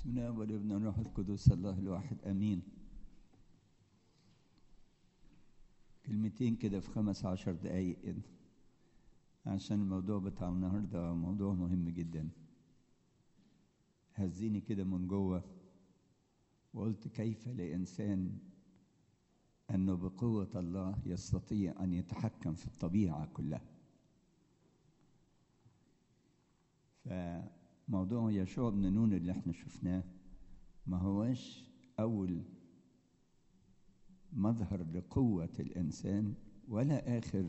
بسم الله والابن والروح القدس الله الواحد امين كلمتين كده في خمس عشر دقايق عشان الموضوع بتاع النهارده موضوع مهم جدا هزيني كده من جوه وقلت كيف لإنسان أنه بقوة الله يستطيع أن يتحكم في الطبيعة كلها فموضوع يشوع بن نون اللي احنا شفناه ما هوش أول مظهر لقوة الإنسان ولا آخر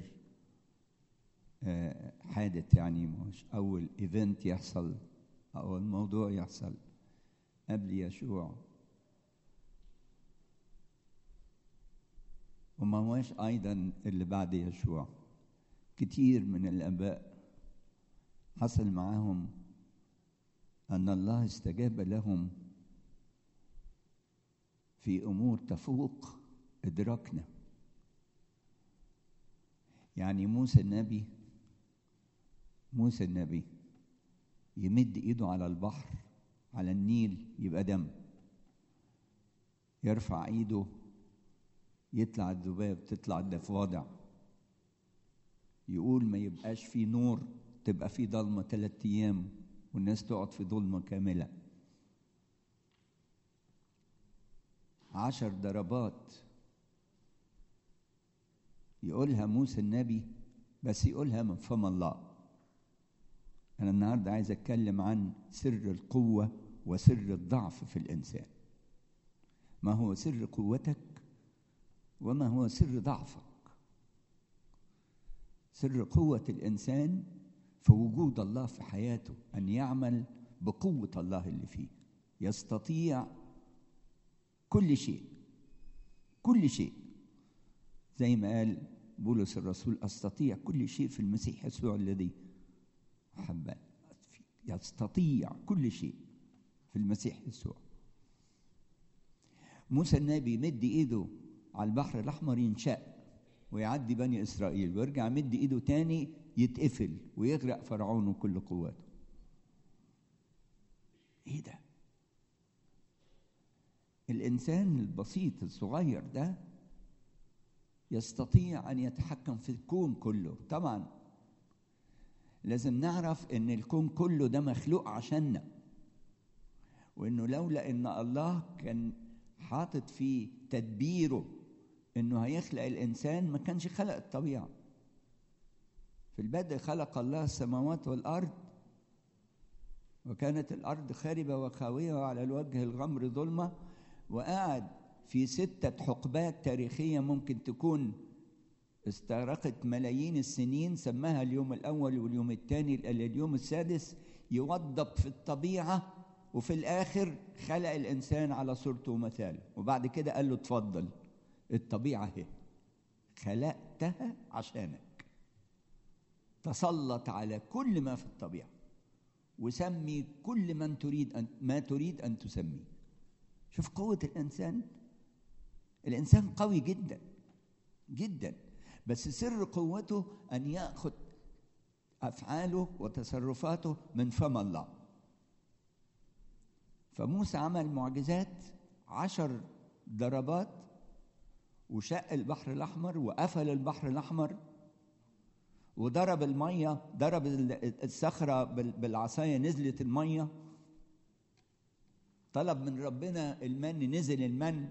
حادث يعني مش أول إيفنت يحصل أو الموضوع يحصل قبل يشوع وما هوش أيضا اللي بعد يشوع كتير من الآباء حصل معاهم أن الله استجاب لهم في أمور تفوق إدراكنا يعني موسى النبي موسى النبي يمد ايده على البحر على النيل يبقى دم يرفع ايده يطلع الذباب تطلع الضفادع يقول ما يبقاش في نور تبقى في ضلمه ثلاث ايام والناس تقعد في ظلمه كامله عشر ضربات يقولها موسى النبي بس يقولها من فم الله أنا النهاردة عايز أتكلم عن سر القوة وسر الضعف في الإنسان ما هو سر قوتك وما هو سر ضعفك سر قوة الإنسان في وجود الله في حياته أن يعمل بقوة الله اللي فيه يستطيع كل شيء كل شيء زي ما قال بولس الرسول أستطيع كل شيء في المسيح يسوع الذي أحبه يستطيع كل شيء في المسيح يسوع موسى النبي يمد ايده على البحر الاحمر ينشق ويعدي بني اسرائيل ويرجع يمد ايده تاني يتقفل ويغرق فرعون وكل قواته ايه ده الانسان البسيط الصغير ده يستطيع ان يتحكم في الكون كله طبعا لازم نعرف ان الكون كله ده مخلوق عشاننا وانه لولا ان الله كان حاطط في تدبيره انه هيخلق الانسان ما كانش خلق الطبيعه في البدء خلق الله السماوات والارض وكانت الارض خاربه وخاويه وعلى الوجه الغمر ظلمه وقعد في سته حقبات تاريخيه ممكن تكون استغرقت ملايين السنين سماها اليوم الأول واليوم الثاني اليوم السادس يوضب في الطبيعة وفي الآخر خلق الإنسان على صورته ومثاله وبعد كده قال له اتفضل الطبيعة هي خلقتها عشانك تسلط على كل ما في الطبيعة وسمي كل من تريد أن ما تريد أن تسميه شوف قوة الإنسان الإنسان قوي جدا جدا بس سر قوته أن يأخذ أفعاله وتصرفاته من فم الله فموسى عمل معجزات عشر ضربات وشق البحر الأحمر وقفل البحر الأحمر وضرب المية ضرب الصخرة بالعصاية نزلت المية طلب من ربنا المن نزل المن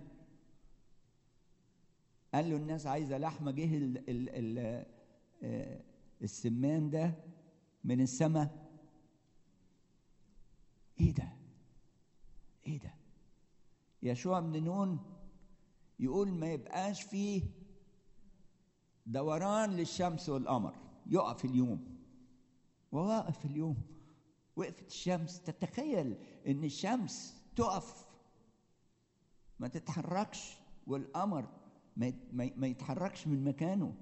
قال له الناس عايزه لحمه جه ال ال ال السمان ده من السماء ايه ده ايه ده يشوع بن نون يقول ما يبقاش فيه دوران للشمس والقمر يقف اليوم وواقف اليوم وقفت الشمس تتخيل ان الشمس تقف ما تتحركش والقمر ما ما يتحركش من مكانه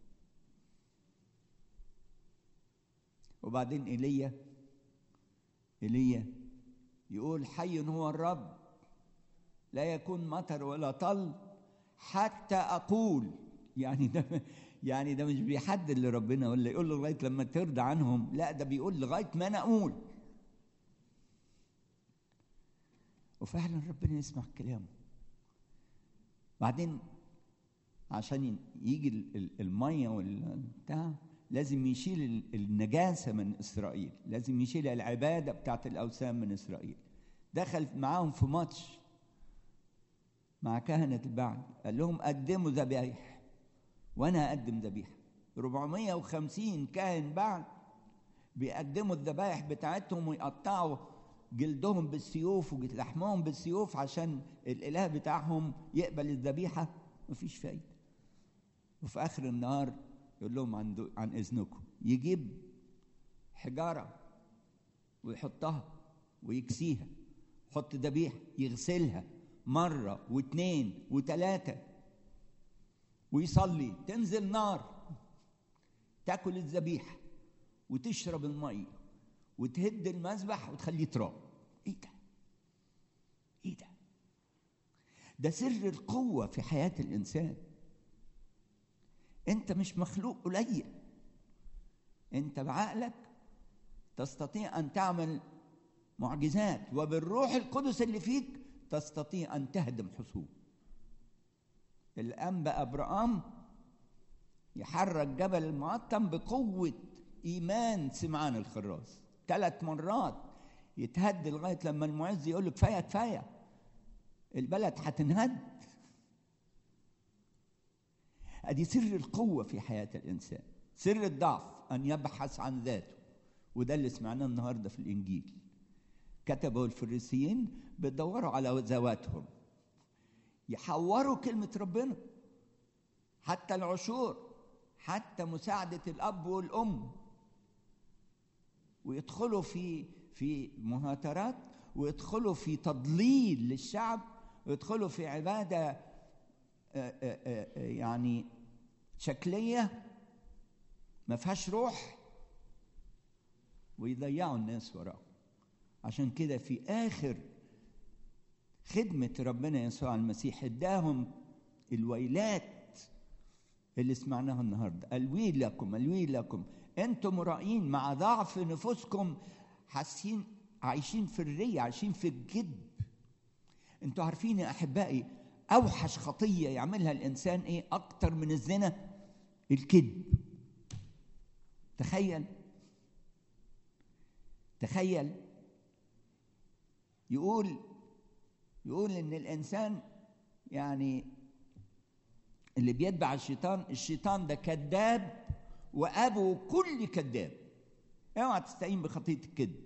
وبعدين ايليا ايليا يقول حي هو الرب لا يكون مطر ولا طل حتى اقول يعني ده يعني ده مش بيحدد لربنا ولا يقول له لغايه لما ترضى عنهم لا ده بيقول لغايه ما انا اقول وفعلا ربنا يسمع كلامه بعدين عشان يجي ال- ال- الميه والبتاع لازم يشيل ال- النجاسه من اسرائيل لازم يشيل العباده بتاعت الاوثان من اسرائيل دخل معاهم في ماتش مع كهنه البعل قال لهم قدموا ذبايح وانا هقدم ذبيحه 450 كاهن بعل بيقدموا الذبايح بتاعتهم ويقطعوا جلدهم بالسيوف ولحمهم بالسيوف عشان الاله بتاعهم يقبل الذبيحه مفيش فايده وفي اخر النهار يقول لهم عن عن اذنكم يجيب حجاره ويحطها ويكسيها يحط ذبيحه يغسلها مره واثنين وثلاثه ويصلي تنزل نار تاكل الذبيحه وتشرب الميه وتهد المذبح وتخليه تراب ايه ده ايه ده ده سر القوه في حياه الانسان انت مش مخلوق قليل انت بعقلك تستطيع ان تعمل معجزات وبالروح القدس اللي فيك تستطيع ان تهدم حصون الانبا ابراهام يحرك جبل المعطم بقوه ايمان سمعان الخراس ثلاث مرات يتهد لغايه لما المعز يقول له كفايه كفايه البلد هتنهد ادي سر القوه في حياه الانسان سر الضعف ان يبحث عن ذاته وده اللي سمعناه النهارده في الانجيل كتبوا الفريسيين بيدوروا على ذواتهم يحوروا كلمه ربنا حتى العشور حتى مساعده الاب والام ويدخلوا في في مهاترات ويدخلوا في تضليل للشعب ويدخلوا في عباده آه، آه، آه، يعني شكليه ما فيهاش روح ويضيعوا الناس وراهم عشان كده في اخر خدمه ربنا يسوع المسيح اداهم الويلات اللي سمعناها النهارده الويل لكم الويل لكم انتم مرائين مع ضعف نفوسكم حاسين عايشين في الرية عايشين في الكذب انتوا عارفين يا احبائي اوحش خطيه يعملها الانسان ايه اكتر من الزنا الكذب تخيل تخيل يقول يقول ان الانسان يعني اللي بيتبع الشيطان الشيطان ده كذاب وابو كل كذاب اوعى تستعين بخطيه الكذب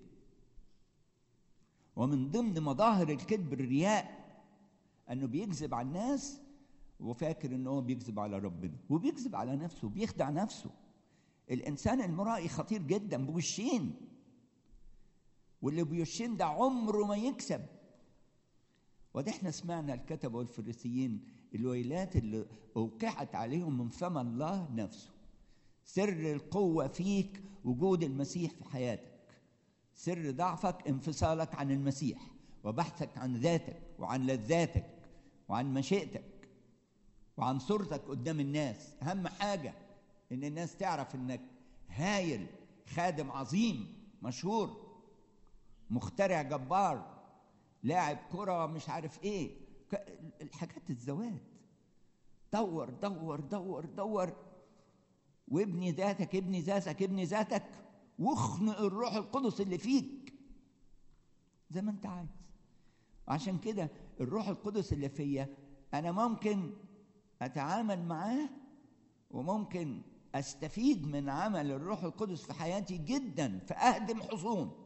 ومن ضمن مظاهر الكذب الرياء انه بيكذب على الناس وفاكر ان هو بيكذب على ربنا وبيكذب على نفسه بيخدع نفسه الانسان المرائي خطير جدا بوشين واللي بوشين ده عمره ما يكسب وده احنا سمعنا الكتبه والفريسيين الويلات اللي اوقعت عليهم من فم الله نفسه سر القوه فيك وجود المسيح في حياتك سر ضعفك انفصالك عن المسيح وبحثك عن ذاتك وعن لذاتك وعن مشيئتك وعن صورتك قدام الناس اهم حاجه ان الناس تعرف انك هايل خادم عظيم مشهور مخترع جبار لاعب كرة مش عارف ايه ك- الحاجات الزوات دور دور دور دور وابني ذاتك ابني ذاتك ابني ذاتك واخنق الروح القدس اللي فيك زي ما انت عايز وعشان كده الروح القدس اللي فيا انا ممكن اتعامل معاه وممكن استفيد من عمل الروح القدس في حياتي جدا فاهدم حصون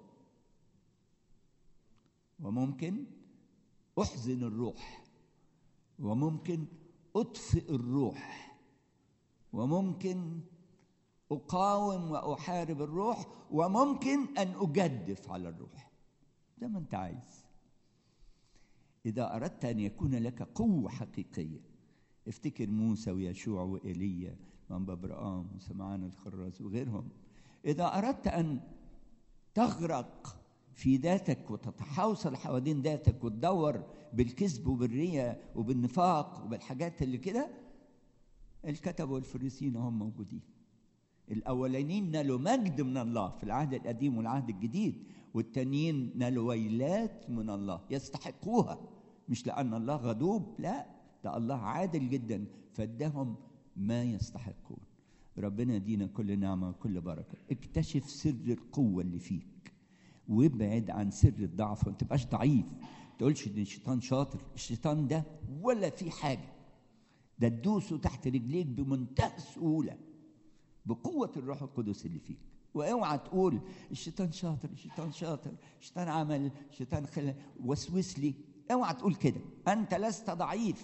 وممكن احزن الروح وممكن اطفئ الروح وممكن اقاوم واحارب الروح وممكن ان اجدف على الروح زي ما انت عايز اذا اردت ان يكون لك قوه حقيقيه افتكر موسى ويشوع وايليا وانبا برام وسمعان الخراز وغيرهم اذا اردت ان تغرق في ذاتك وتتحوصل حوالين ذاتك وتدور بالكذب وبالرياء وبالنفاق وبالحاجات اللي كده الكتب والفريسيين هم موجودين الاولانيين نالوا مجد من الله في العهد القديم والعهد الجديد والتانيين نالوا ويلات من الله يستحقوها مش لان الله غضوب لا ده الله عادل جدا فادهم ما يستحقون ربنا يدينا كل نعمه وكل بركه اكتشف سر القوه اللي فيك وابعد عن سر الضعف وما تبقاش ضعيف ما تقولش ان الشيطان شاطر الشيطان ده ولا في حاجه ده تدوسه تحت رجليك بمنتهى السهوله بقوه الروح القدس اللي فيك واوعى تقول الشيطان شاطر الشيطان شاطر الشيطان عمل الشيطان خلى وسوس لي اوعى تقول كده انت لست ضعيف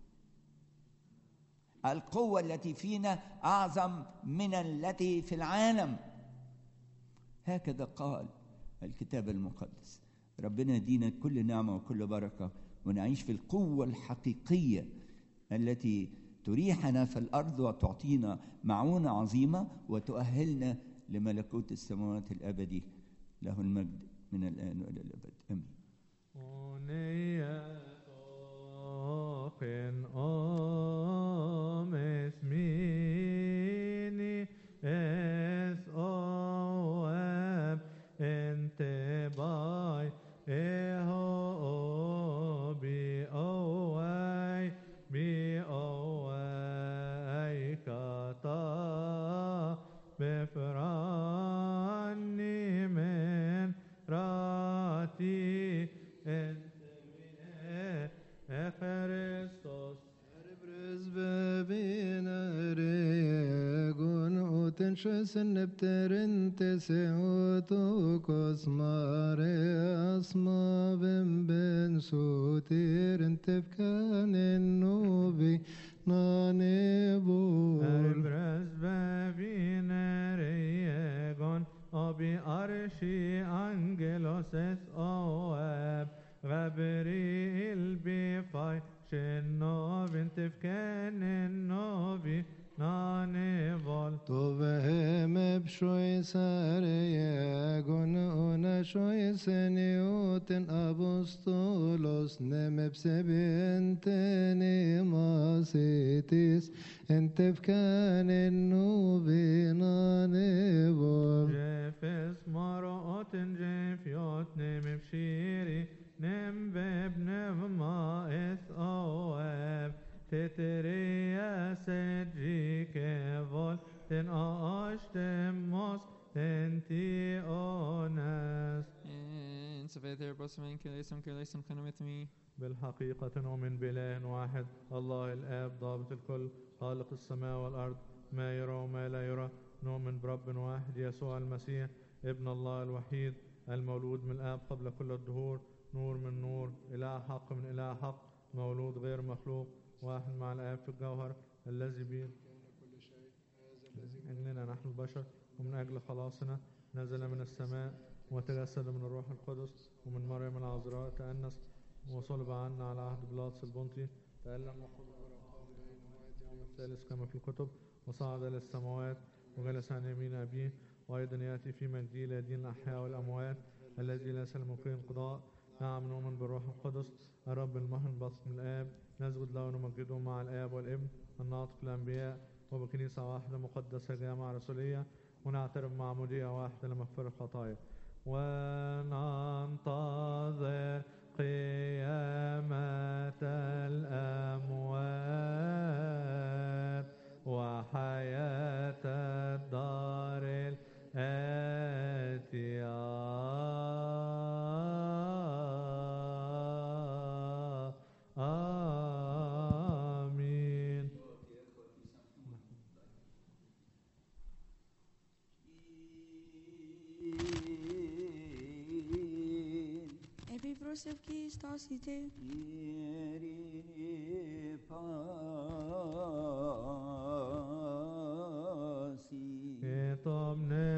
القوه التي فينا اعظم من التي في العالم هكذا قال الكتاب المقدس ربنا يدينا كل نعمه وكل بركه ونعيش في القوه الحقيقيه التي تريحنا في الارض وتعطينا معونه عظيمه وتؤهلنا لملكوت السماوات الابدي له المجد من الان والى الابد امين Oniatoken omes mini es oem ente bai eho bi oai bi oai kata befrani men rati ente Christos Erbres bebinaregun utenşesin nepterinte seotukos mare asma ben ben sutirin tefkanin nubi nanebul Erbres bebineregon Abi arşi angelos es oeb Gabriel bifai Shenov intifken novi nanevol Tovhem bşoy sareyegun una şoy senioten apostolos nemepse benteni masitis entefkanen nuvinanevol Jefes marot jefjot nem bshiri nem beb nem ma es oeb Teteria sedjike vol ten ashtemos ten ti onas إن سفيت ربس من كليسم كليسم خنمتمي بالحقيقة نؤمن بإله واحد الله الآب ضابط الكل خالق السماء والأرض ما يرى وما لا يرى نؤمن برب واحد يسوع المسيح ابن الله الوحيد المولود من الآب قبل كل الدهور نور من نور إله حق من إله حق مولود غير مخلوق واحد مع الآب في الجوهر الذي به إننا نحن البشر ومن أجل خلاصنا نزل من السماء وتجسد من الروح القدس ومن مريم العذراء تأنس وصلب عنا على عهد بيلاطس البنطي تألم وقبل اليوم الثالث كما في الكتب وصعد إلى السماوات وجلس عن يمين أبيه وأيضا يأتي في مجده ليدين الأحياء والأموات الذي ليس الممكن انقضاء نعم نؤمن بالروح القدس الرب المهن بطن من الآب نسجد له ونمجده مع الآب والابن الناطق الأنبياء وبكنيسة واحدة مقدسة جامعة رسولية ونعترف معمودية واحدة لمغفرة الخطايا وننتظر قيامة الأموات وحياة الدار الآتية آمين Επί προσευχή στάσιτε, Pasi. Και το πνεύμα